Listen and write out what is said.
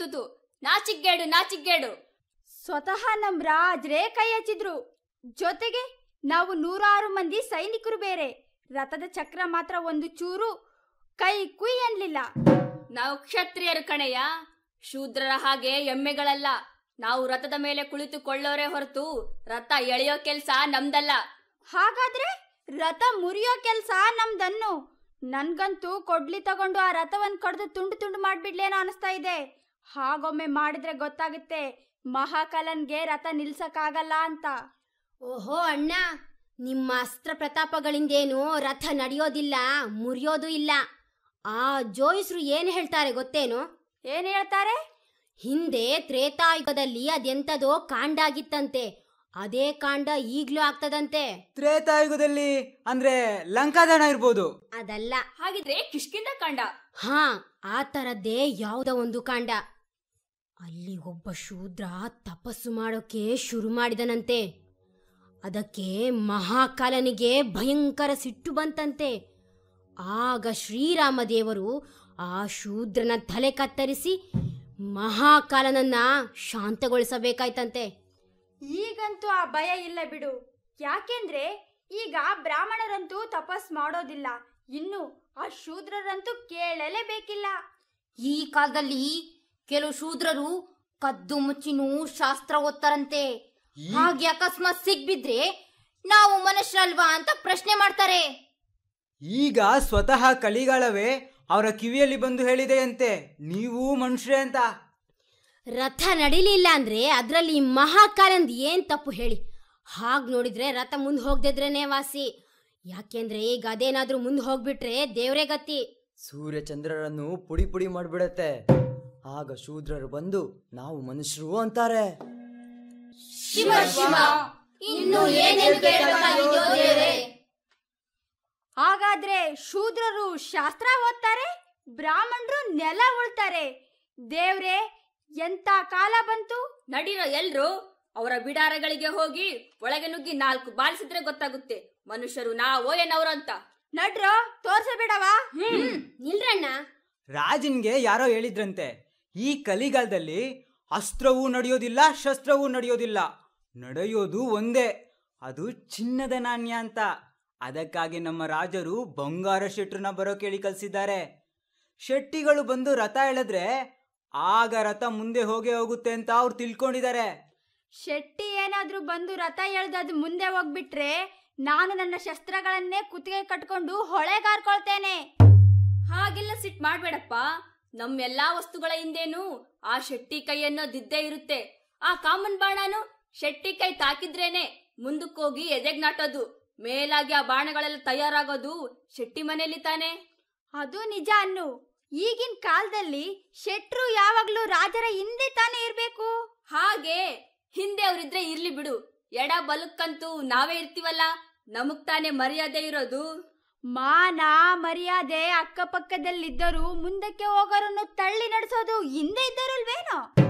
ತುತು ನಾಚಿಗ್ಗೇಡು ನಾಚಿಗ್ಗೇಡು ಸ್ವತಃ ನಮ್ ರಾಜ್ರೇ ಕೈ ಹಚ್ಚಿದ್ರು ಜೊತೆಗೆ ನಾವು ನೂರಾರು ಮಂದಿ ಸೈನಿಕರು ಬೇರೆ ರಥದ ಚಕ್ರ ಮಾತ್ರ ಒಂದು ಚೂರು ಕೈ ಕುಯ್ ಅನ್ಲಿಲ್ಲ ನಾವು ಕ್ಷತ್ರಿಯರು ಕಣಯ್ಯ ಶೂದ್ರರ ಹಾಗೆ ಎಮ್ಮೆಗಳಲ್ಲ ನಾವು ರಥದ ಮೇಲೆ ಕುಳಿತುಕೊಳ್ಳೋರೇ ಹೊರತು ರಥ ಎಳೆಯೋ ಕೆಲ್ಸ ನಮ್ದಲ್ಲ ಹಾಗಾದ್ರೆ ರಥ ಮುರಿಯೋ ಕೆಲ್ಸ ನಮ್ದನ್ನು ನನ್ಗಂತೂ ಕೊಡ್ಲಿ ತಗೊಂಡು ಆ ರಥವನ್ ಕಡ್ದು ತುಂಡು ತುಂಡು ಮಾಡ್ಬಿಡ್ಲೇನೋ ಅನಿಸ್ತಾ ಇದೆ ಹಾಗೊಮ್ಮೆ ಮಾಡಿದ್ರೆ ಗೊತ್ತಾಗುತ್ತೆ ಮಹಾಕಲನ್ಗೆ ರಥ ನಿಲ್ಸಕ್ಕಾಗಲ್ಲ ಅಂತ ಓಹೋ ಅಣ್ಣ ನಿಮ್ಮ ಅಸ್ತ್ರ ಪ್ರತಾಪಗಳಿಂದೇನು ರಥ ನಡೆಯೋದಿಲ್ಲ ಮುರಿಯೋದು ಇಲ್ಲ ಆ ಜೋಯಿಸ್ರು ಏನು ಹೇಳ್ತಾರೆ ಗೊತ್ತೇನು ಏನ್ ಹೇಳ್ತಾರೆ ಹಿಂದೆ ತ್ರೇತಾಯುಗದಲ್ಲಿ ಅದೆಂತದೋ ಕಾಂಡ ಆಗಿತ್ತಂತೆ ಅದೇ ಕಾಂಡ ಈಗ್ಲೂ ಆಗ್ತದಂತೆ ತ್ರೇತಾಯುಗದಲ್ಲಿ ಅಂದ್ರೆ ಲಂಕಾದಣ ಇರ್ಬೋದು ಅದಲ್ಲ ಹಾಗಿದ್ರೆ ಕಿಷ್ಕಿಂದ ಕಂಡ ಹಾ ಆ ತರದ್ದೇ ಯಾವುದೋ ಒಂದು ಕಾಂಡ ಅಲ್ಲಿ ಒಬ್ಬ ಶೂದ್ರ ತಪಸ್ಸು ಮಾಡೋಕೆ ಶುರು ಮಾಡಿದನಂತೆ ಅದಕ್ಕೆ ಮಹಾಕಾಲನಿಗೆ ಭಯಂಕರ ಸಿಟ್ಟು ಬಂತಂತೆ ಆಗ ಶ್ರೀರಾಮ ದೇವರು ಆ ಶೂದ್ರನ ತಲೆ ಕತ್ತರಿಸಿ ಮಹಾಕಾಲನನ್ನ ಶಾಂತಗೊಳಿಸಬೇಕಾಯ್ತಂತೆ ಈಗಂತೂ ಆ ಭಯ ಇಲ್ಲ ಬಿಡು ಯಾಕೆಂದ್ರೆ ಈಗ ಬ್ರಾಹ್ಮಣರಂತೂ ತಪಸ್ ಮಾಡೋದಿಲ್ಲ ಇನ್ನು ಆ ಶೂದ್ರರಂತೂ ಕೇಳಲೇಬೇಕಿಲ್ಲ ಈ ಕಾಲದಲ್ಲಿ ಕೆಲವು ಶೂದ್ರರು ಕದ್ದು ಮುಚ್ಚಿನೂ ಶಾಸ್ತ್ರ ಓದ್ತಾರಂತೆ ಹಾಗೆ ಅಕಸ್ಮಾತ್ ಸಿಗ್ಬಿದ್ರೆ ನಾವು ಮನುಷ್ಯರಲ್ವಾ ಅಂತ ಪ್ರಶ್ನೆ ಮಾಡ್ತಾರೆ ಈಗ ಸ್ವತಃ ಕಲಿಗಾಲವೇ ಅವರ ಕಿವಿಯಲ್ಲಿ ಬಂದು ಹೇಳಿದೆಯಂತೆ ನೀವು ಮನುಷ್ಯರೇ ಅಂತ ರಥ ನಡಿಲಿಲ್ಲ ಅಂದ್ರೆ ಅದರಲ್ಲಿ ಮಹಾಕಾಲಂದ್ ಏನ್ ತಪ್ಪು ಹೇಳಿ ಹಾಗ್ ನೋಡಿದ್ರೆ ರಥ ಮುಂದೆ ಹೋಗ್ದಿದ್ರೇನೆ ವಾಸಿ ಯಾಕೆಂದ್ರೆ ಈಗ ಅದೇನಾದ್ರೂ ಮುಂದೆ ಹೋಗ್ಬಿಟ್ರೆ ದೇವ್ರೇ ಗತಿ ಸೂರ್ಯ ಚಂದ್ರರನ್ನು ಪುಡಿ ಪುಡಿ ಮಾಡಿಬಿಡತ್ತೆ ಆಗ ಶೂದ್ರರು ಬಂದು ನಾವು ಮನುಷ್ಯರು ಅಂತಾರೆ ಶಿವ ಶಿವ ಇನ್ನು ಏನೇನು ಕೇಳಬೇಕಾಗಿದೆಯೋ ದೇವ್ರೇ ಹಾಗಾದ್ರೆ ಶೂದ್ರರು ಶಾಸ್ತ್ರ ಓದ್ತಾರೆ ಬ್ರಾಹ್ಮಣರು ನೆಲ ಉಳ್ತಾರೆ ದೇವ್ರೆ ಎಂತ ಕಾಲ ಬಂತು ನಡೀರೋ ಎಲ್ರು ಅವರ ಬಿಡಾರಗಳಿಗೆ ಹೋಗಿ ಒಳಗೆ ನುಗ್ಗಿ ನಾಲ್ಕು ಬಾರಿಸಿದ್ರೆ ಗೊತ್ತಾಗುತ್ತೆ ಮನುಷ್ಯರು ನಾವೋ ಏನವ್ರು ಅಂತ ನಡ್ರೋ ತೋರ್ಸಬೇಡವಾ ನಿಲ್ರಣ್ಣ ರಾಜನ್ಗೆ ಯಾರೋ ಹೇಳಿದ್ರಂತೆ ಈ ಕಲಿಗಾಲದಲ್ಲಿ ಅಸ್ತ್ರವೂ ನಡೆಯೋದಿಲ್ಲ ಶಸ್ತ್ರವೂ ನಡೆಯೋದಿಲ್ಲ ನಡೆಯೋದು ಒಂದೇ ಅದು ಚಿನ್ನದ ನಾಣ್ಯ ಅಂತ ಅದಕ್ಕಾಗಿ ನಮ್ಮ ರಾಜರು ಬಂಗಾರ ಶೆಟ್ರನ್ನ ಬರೋ ಕೇಳಿ ಕಲಿಸಿದ್ದಾರೆ ಶೆಟ್ಟಿಗಳು ಬಂದು ರಥ ಎಳೆದ್ರೆ ಆಗ ರಥ ಮುಂದೆ ಹೋಗೇ ಹೋಗುತ್ತೆ ಅಂತ ಅವ್ರು ತಿಳ್ಕೊಂಡಿದ್ದಾರೆ ಶೆಟ್ಟಿ ಏನಾದ್ರೂ ಬಂದು ರಥ ಎಳ್ದದ್ ಮುಂದೆ ಹೋಗ್ಬಿಟ್ರೆ ನಾನು ನನ್ನ ಶಸ್ತ್ರಗಳನ್ನೇ ಕುತ್ತಿಗೆ ಕಟ್ಕೊಂಡು ಹೊಳೆಗಾರ್ಕೊಳ್ತೇನೆ ಹಾಗೆಲ್ಲ ಸಿಟ್ ಮಾಡ್ಬೇಡಪ್ಪ ನಮ್ಮೆಲ್ಲಾ ವಸ್ತುಗಳ ಹಿಂದೇನು ಆ ಶೆಟ್ಟಿ ಕೈ ಅನ್ನೋದಿದ್ದೇ ಇರುತ್ತೆ ಆ ಕಾಮನ್ ಬಾಣನು ಶೆಟ್ಟಿ ಕೈ ತಾಕಿದ್ರೇನೆ ಮುಂದಕ್ಕೋಗಿ ಎದೆಗ್ ನಾಟೋದು ಮೇಲಾಗಿ ಆ ಬಾಣಗಳೆಲ್ಲ ತಯಾರಾಗೋದು ಶೆಟ್ಟಿ ಮನೆಯಲ್ಲಿ ತಾನೆ ಅದು ನಿಜ ಅನ್ನು ಈಗಿನ ಕಾಲದಲ್ಲಿ ಶೆಟ್ರು ಯಾವಾಗ್ಲೂ ರಾಜರ ಹಿಂದೆ ತಾನೇ ಇರ್ಬೇಕು ಹಾಗೆ ಹಿಂದೆ ಅವ್ರಿದ್ರೆ ಇರ್ಲಿ ಬಿಡು ಎಡ ಬಲಕ್ಕಂತೂ ನಾವೇ ಇರ್ತೀವಲ್ಲ ನಮಗ್ ತಾನೇ ಮರ್ಯಾದೆ ಇರೋದು ಮಾನ ಮರ್ಯಾದೆ ಅಕ್ಕಪಕ್ಕದಲ್ಲಿದ್ದರು ಮುಂದಕ್ಕೆ ಹೋಗೋರನ್ನು ತಳ್ಳಿ ನಡೆಸೋದು ಹಿಂದೆ ಇದ್ದರಲ್ವೇನೋ